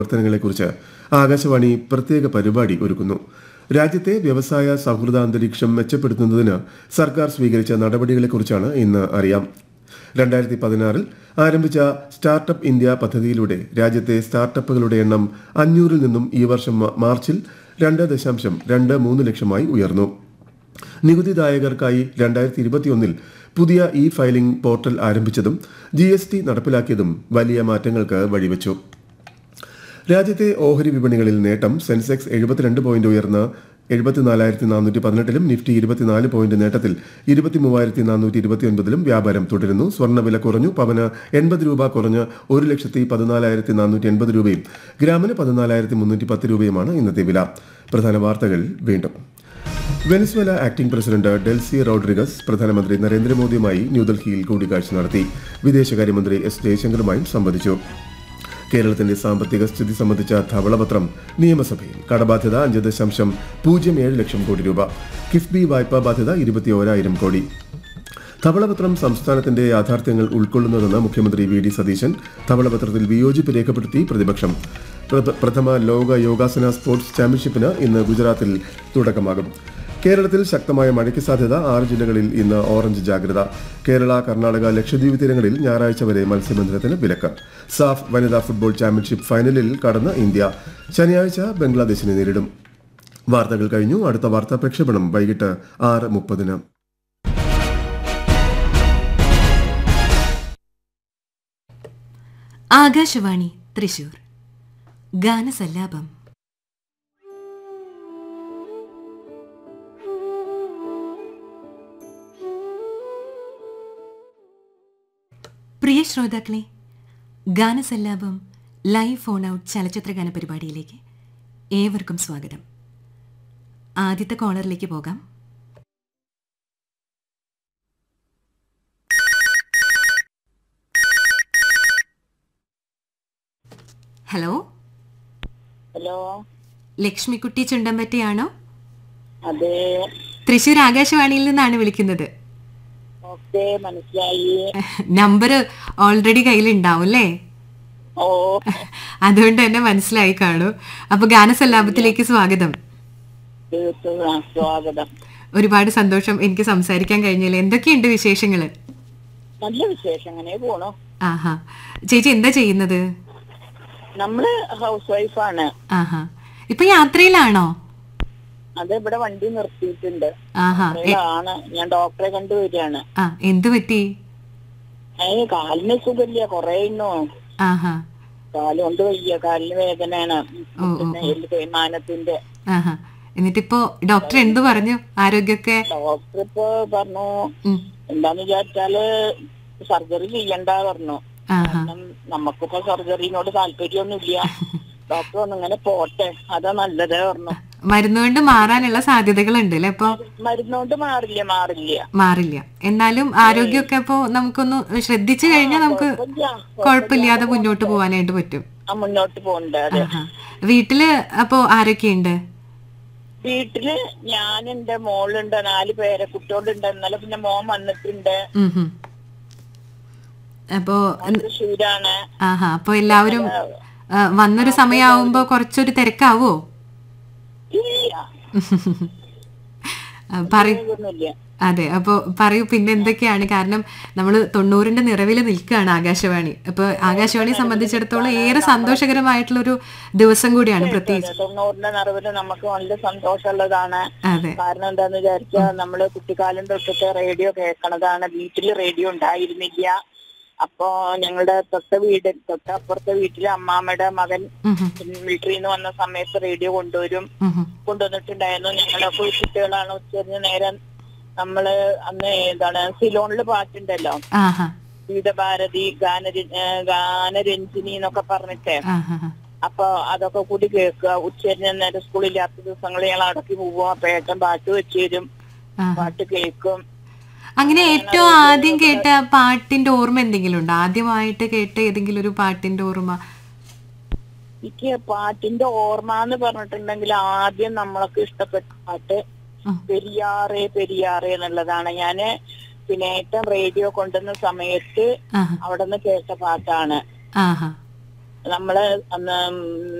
പ്രവർത്തനങ്ങളെക്കുറിച്ച് ആകാശവാണി പ്രത്യേക പരിപാടി ഒരുക്കുന്നു രാജ്യത്തെ വ്യവസായ സൗഹൃദ അന്തരീക്ഷം മെച്ചപ്പെടുത്തുന്നതിന് സർക്കാർ സ്വീകരിച്ച നടപടികളെക്കുറിച്ചാണ് ഇന്ന് അറിയാം രണ്ടായിരത്തി പതിനാറിൽ ആരംഭിച്ച സ്റ്റാർട്ടപ്പ് ഇന്ത്യ പദ്ധതിയിലൂടെ രാജ്യത്തെ സ്റ്റാർട്ടപ്പുകളുടെ എണ്ണം അഞ്ഞൂറിൽ നിന്നും ഈ വർഷം മ- മാർച്ചിൽ രണ്ട് ദശാംശം രണ്ട് മൂന്ന് ലക്ഷമായി ഉയർന്നു നികുതിദായകർക്കായി രണ്ടായിരത്തി ഇരുപത്തിയൊന്നിൽ പുതിയ ഇ ഫയലിംഗ് പോർട്ടൽ ആരംഭിച്ചതും ജി എസ് ടി നടപ്പിലാക്കിയതും വലിയ മാറ്റങ്ങൾക്ക് വഴിവെച്ചു രാജ്യത്തെ ഓഹരി വിപണികളിൽ നേട്ടം സെൻസെക്സ് എഴുപത്തിരണ്ട് പോയിന്റ് ഉയർന്ന് എഴുപത്തിനാലായിരത്തി നാനൂറ്റി പതിനെട്ടിലും നിഫ്റ്റി ഇരുപത്തിനാല് പോയിന്റ് നേട്ടത്തിൽ ഇരുപത്തിമൂവായിരത്തി നാനൂറ്റി ഇരുപത്തിയൊൻപതിലും വ്യാപാരം തുടരുന്നു സ്വർണ്ണവില കുറഞ്ഞു പവന് എൺപത് രൂപ കുറഞ്ഞ് ഒരു ലക്ഷത്തി പതിനാലായിരത്തി നാനൂറ്റി എൺപത് രൂപയും ഗ്രാമിന് പതിനാലായിരത്തി മുന്നൂറ്റി പത്ത് രൂപയുമാണ് ഇന്നത്തെ വില പ്രധാന വാർത്തകൾ വീണ്ടും Venezuela acting president Delcy Rodriguez പ്രധാനമന്ത്രി നരേന്ദ്രമോദിയുമായി ന്യൂഡൽഹിയിൽ കൂടിക്കാഴ്ച നടത്തി വിദേശകാര്യമന്ത്രി എസ് ജയശങ്കറുമായും സംവദിച്ചു കേരളത്തിന്റെ സാമ്പത്തിക സ്ഥിതി സംബന്ധിച്ച ധവളപത്രം നിയമസഭയിൽ കടബാധ്യത അഞ്ച് ദശാംശം പൂജ്യം ഏഴ് ലക്ഷം കോടി രൂപ കിഫ്ബി വായ്പാ ബാധ്യത ഇരുപത്തിയോരായിരം കോടി ധവളപത്രം സംസ്ഥാനത്തിന്റെ യാഥാർത്ഥ്യങ്ങൾ ഉൾക്കൊള്ളുന്നതെന്ന് മുഖ്യമന്ത്രി വി ഡി സതീശൻ ധവളപത്രത്തിൽ വിയോജിപ്പ് രേഖപ്പെടുത്തി പ്രതിപക്ഷം പ്രഥ- പ്രഥമ ലോക യോഗാസന സ്പോർട്സ് ചാമ്പ്യൻഷിപ്പിന് ഇന്ന് ഗുജറാത്തിൽ തുടക്കമാകും കേരളത്തിൽ ശക്തമായ മഴയ്ക്ക് സാധ്യത ആറ് ജില്ലകളിൽ ഇന്ന് ഓറഞ്ച് ജാഗ്രത കേരള കർണാടക ലക്ഷദ്വീപ് തീരങ്ങളിൽ ഞായറാഴ്ച വരെ മത്സ്യബന്ധനത്തിന് വിലക്ക് സാഫ് വനിതാ ഫുട്ബോൾ ചാമ്പ്യൻഷിപ്പ് ഫൈനലിൽ കടന്ന് ഇന്ത്യ ശനിയാഴ്ച ബംഗ്ലാദേശിനെ നേരിടും വാർത്തകൾ കഴിഞ്ഞു അടുത്ത വാർത്താ പ്രക്ഷേപണം വൈകിട്ട് ആറ് മുപ്പതിന് ആകാശവാണി തൃശൂർ ഗാനസല്ലാപം പ്രിയ ശ്രോതാക്കളെ ഗാനസല്ലാപം ലൈവ് ഫോൺ ഔട്ട് ചലച്ചിത്ര ഗാന പരിപാടിയിലേക്ക് ഏവർക്കും സ്വാഗതം ആദ്യത്തെ കോളറിലേക്ക് പോകാം ഹലോ ഹലോ ലക്ഷ്മിക്കുട്ടി ചുണ്ടമ്പറ്റിയാണോ അതെ തൃശൂർ ആകാശവാണിയിൽ നിന്നാണ് വിളിക്കുന്നത് ഓക്കെ മനസ്സിലായി നമ്പർ ഓൾറെഡി കയ്യിലുണ്ടാവും അല്ലേ ഓ അതുകൊണ്ട് തന്നെ മനസ്സിലായി കാണൂ അപ്പൊ ഗാനസല്ലാപത്തിലേക്ക് സ്വാഗതം തീർത്തു ആ, സ്വാഗതം ഒരുപാട് സന്തോഷം എനിക്ക് സംസാരിക്കാൻ കഴിഞ്ഞില്ല എന്തൊക്കെയുണ്ട് വിശേഷങ്ങള് നല്ല വിശേഷം അങ്ങനെ പോണു ആഹാ ചേച്ചി എന്താ ചെയ്യുന്നത് നമ്മള് ഹൗസ് വൈഫാണ് ആഹാ ഇപ്പൊ യാത്രയിലാണോ അത് ഇവിടെ വണ്ടി നിർത്തിയിട്ടുണ്ട് ആഹാ എ- ആണ് ഞാൻ ഡോക്ടറെ കണ്ടുവരികയാണ് ആ എന്തു പറ്റി അതിന് കാലിന് സുഖമില്ല കൊറേ ഇന്നു ആഹാ കാല് കൊണ്ട് വയ്യ കാലിന് വേദനയാണ് ഓ, ഓ, പിന്നെ എല്ല് തേയ്മാനത്തിന്റെ ആഹാ എന്നിട്ടിപ്പോ ഡോക്ടർ എന്തു പറഞ്ഞു ആരോഗ്യമൊക്കെ ഡോക്ടർ ഇപ്പൊ പറഞ്ഞു ഉം. എന്താന്ന് വിചാരിച്ചാല് സർജറി ചെയ്യണ്ട പറഞ്ഞു ആഹാ കാരണം നമുക്കിപ്പോ സർജറിനോട് താല്പര്യമൊന്നുമില്ല ഡോക്ടർ ഒന്ന് ഇങ്ങനെ പോട്ടെ അതാ നല്ലത് പറഞ്ഞു മരുന്ന് കൊണ്ട് മാറാനുള്ള സാധ്യതകളുണ്ട് അല്ലെ അപ്പൊ മരുന്നോണ്ട് മാറില്ല മാറില്ല മാറില്ല എന്നാലും ആരോഗ്യമൊക്കെ അപ്പോ നമുക്കൊന്ന് ശ്രദ്ധിച്ചു കഴിഞ്ഞാൽ നമുക്ക് കുഴപ്പമില്ല. കുഴപ്പമില്ലാതെ മുന്നോട്ട് പോകാനായിട്ട് പറ്റും ആ മുന്നോട്ട് പോകണ്ട അതെ ആഹാ. വീട്ടില് അപ്പോ ആരൊക്കെയുണ്ട് വീട്ടില് ഞാൻ എന്റെ മോളുണ്ട് നാല് പേരെ കുട്ടികളുണ്ട് ഇന്നലെ പിന്നെ മോൻ വന്നിട്ടുണ്ട് ഉം ഹും. അപ്പോ മോൻ തൃശ്ശൂരാണ് ആഹാ അപ്പൊ എല്ലാവരും ആ, വന്നൊരു സമയമാവുമ്പോ കുറച്ചൊരു തിരക്കാവോ ഇല്ല ആ, പറയൂ ഇതൊന്നുമില്ല അതെ അപ്പൊ പറയൂ പിന്നെ എന്തൊക്കെയാണ് കാരണം നമ്മൾ തൊണ്ണൂറിന്റെ നിറവിൽ നിൽക്കുകയാണ് ആകാശവാണി അപ്പൊ ആകാശവാണിയെ സംബന്ധിച്ചിടത്തോളം ഏറെ സന്തോഷകരമായിട്ടുള്ള ഒരു ദിവസം കൂടിയാണ് പ്രത്യേകിച്ച് തൊണ്ണൂറിന്റെ നിറവില് നമുക്ക് നല്ല സന്തോഷമുള്ളതാണ് അതെ കാരണം എന്താന്ന് വിചാരിച്ചാൽ നമ്മള് കുട്ടിക്കാലം തൊട്ടിട്ട് റേഡിയോ കേൾക്കണതാണ് വീട്ടില് റേഡിയോ ഉണ്ടായിരുന്നില്ല അപ്പോ ഞങ്ങളുടെ തൊട്ട വീട് തൊട്ടപ്പുറത്തെ വീട്ടിലെ അമ്മാമ്മയുടെ മകൻ ഉം ഹും. മിലിറ്ററിയിൽ നിന്ന് വന്ന സമയത്ത് റേഡിയോ കൊണ്ടുവരും ഉം ഹും. കൊണ്ടുവന്നിട്ടുണ്ടായിരുന്നു ഞങ്ങളൊക്കെ കുട്ടികളാണ് ഉച്ചരിഞ്ഞ നേരം നമ്മള് അന്ന് എന്താണ് സിലോണില് പാട്ടുണ്ടല്ലോ ആഹാ ഗീതഭാരതി ഗാനര ഗാനരഞ്ജിനി എന്നൊക്കെ പറഞ്ഞിട്ട് ആഹാ അപ്പൊ അതൊക്കെ കൂടി കേൾക്കുക ഉച്ചരിഞ്ഞ നേരം സ്കൂളില്ലാത്ത ദിവസങ്ങളിൽ ഞങ്ങൾ അടക്കി പോവുക അപ്പൊ ഏട്ടൻ പാട്ട് വെച്ച് തരും ആഹാ. പാട്ട് കേൾക്കും അങ്ങനെ ഏറ്റവും ആദ്യം കേട്ട പാട്ടിന്റെ ഓർമ്മ എന്തെങ്കിലും ഉണ്ടോ ആദ്യമായിട്ട് കേട്ട ഏതെങ്കിലും ഒരു പാട്ടിന്റെ ഓർമ്മ എനിക്ക് പാട്ടിന്റെ ഓർമ്മ എന്ന് പറഞ്ഞിട്ടുണ്ടെങ്കിൽ ആദ്യം നമ്മളൊക്കെ ഇഷ്ടപ്പെട്ട പാട്ട് ഉം. പെരിയാറേ പെരിയാറേ എന്നുള്ളതാണ് ഞാന് പിന്നെ ഏറ്റവും റേഡിയോ കൊണ്ടുവന്ന സമയത്ത് ആഹാ അവിടെ നിന്ന് കേട്ട പാട്ടാണ് ആഹാ നമ്മള് അന്ന്